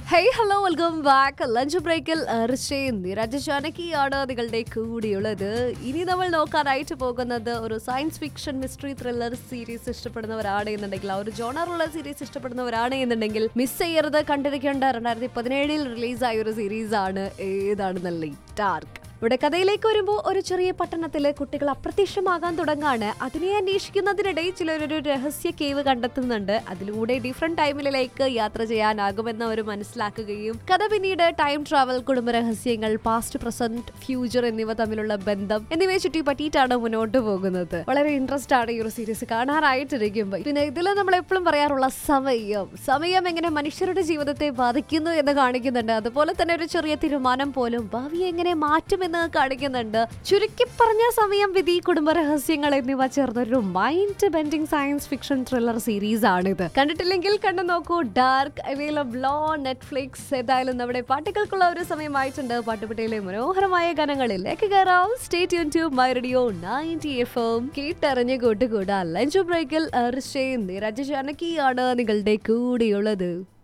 hey hello welcome back lunch ബ്രേക്കിൽ അർച്ചയും നിരജ ജാനകിയാണ് നിങ്ങളുടെ കൂടിയുള്ളത് ഇനി നമ്മൾ നോക്കാനായിട്ട് പോകുന്നത് ഒരു science fiction mystery thriller series ഇഷ്ടപ്പെടുന്നവരാണ് എന്നുണ്ടെങ്കിൽ ആ ഒരു ജോണറുള്ള സീരീസ് ഇഷ്ടപ്പെടുന്നവരാണ് എന്നുണ്ടെങ്കിൽ മിസ് ചെയ്യരുത് കണ്ടിരിക്കേണ്ട രണ്ടായിരത്തി പതിനേഴിൽ റിലീസായ ഒരു സീരീസ് ആണ് ഏതാണെന്നല്ലേ ഡാർക്ക് ഇവിടെ കഥയിലേക്ക് വരുമ്പോൾ ഒരു ചെറിയ പട്ടണത്തിലെ കുട്ടികൾ അപ്രത്യക്ഷമാകാൻ തുടങ്ങാണ് അതിനെ അന്വേഷിക്കുന്നതിനിടെ ചിലരൊരു രഹസ്യ കേവ് കണ്ടെത്തുന്നുണ്ട് അതിലൂടെ ഡിഫറെന്റ് ടൈമിലേക്ക് യാത്ര ചെയ്യാനാകുമെന്ന് അവർ മനസ്സിലാക്കുകയും കഥ പിന്നീട് ടൈം ട്രാവൽ കുടുംബ രഹസ്യങ്ങൾ പാസ്റ്റ് പ്രസന്റ് ഫ്യൂച്ചർ എന്നിവ തമ്മിലുള്ള ബന്ധം എന്നിവയെ ചുറ്റി പറ്റിയിട്ടാണ് മുന്നോട്ട് പോകുന്നത് വളരെ ഇൻട്രസ്റ്റ് ആണ് ഈ ഒരു സീരീസ് കാണാനായിട്ടിരിക്കുമ്പോൾ പിന്നെ ഇതിൽ നമ്മൾ എപ്പോഴും പറയാറുള്ള സമയം സമയം എങ്ങനെ മനുഷ്യരുടെ ജീവിതത്തെ ബാധിക്കുന്നു എന്ന് കാണിക്കുന്നുണ്ട് അതുപോലെ തന്നെ ഒരു ചെറിയ തീരുമാനം പോലും ഭാവിയെ എങ്ങനെ മാറ്റുമെന്ന് കാണിക്കുന്നുണ്ട് ചുരുക്കി പറഞ്ഞ സമയം വിധി കുടുംബ രഹസ്യങ്ങൾ എന്നിവ ചേർന്നൊരു mind bending science fiction thriller series ആണിത് കണ്ടിട്ടില്ലെങ്കിൽ കണ്ടു നോക്കൂ ഡാർക്ക് അവൈലബിൾ ഓൺ നെറ്റ്ഫ്ലിക്സ് ഏതായാലും നമ്മുടെ പാട്ടുകൾക്കുള്ള ഒരു സമയമായിട്ടുണ്ട് പാട്ടുപെട്ടിയിലെ മനോഹരമായ ഗാനങ്ങളിലേക്ക് കയറാം stay tune to my radio ninety F M കേട്ടറിഞ്ഞ് കൂട്ടുകൂടാ ലഞ്ച് ബ്രേക്കിൽ അർഷയും നിരജ ജാനകിയാണ് നിങ്ങളുടെ കൂടെയുള്ളത്